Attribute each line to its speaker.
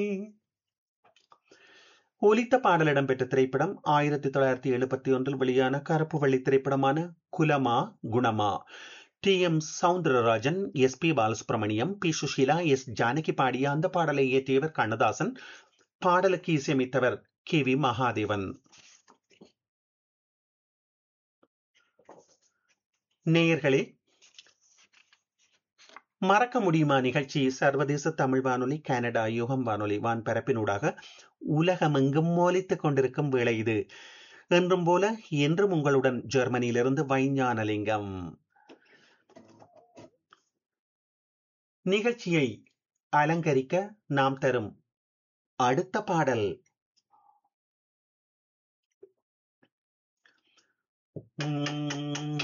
Speaker 1: ஒலித்த பாடல் இடம்பெற்ற திரைப்படம் ஆயிரத்தி தொள்ளாயிரத்தி எழுபத்தி ஒன்றில் வெளியான கருப்பு வெள்ளி திரைப்படமான Kulama Gunama T M Soundararajan S P Balasubrahmanyam P Susheela S Janaki பாடிய அந்த பாடலை இயற்றியவர் கண்ணதாசன் பாடலுக்கு இசையமைத்தவர் கே வி மகாதேவன் நேயர்களே மறக்க முடியுமா நிகழ்ச்சி சர்வதேச தமிழ் வானொலி கனடா யுகம் வானொலி வான்பரப்பினூடாக உலகமெங்கும் மோலித்துக் கொண்டிருக்கும் வேளை இது என்றும் போல என்றும் உங்களுடன் ஜெர்மனியிலிருந்து வைஞானலிங்கம் நிகழ்ச்சியை அலங்கரிக்க நாம் தரும் அடுத்த பாடல் உம்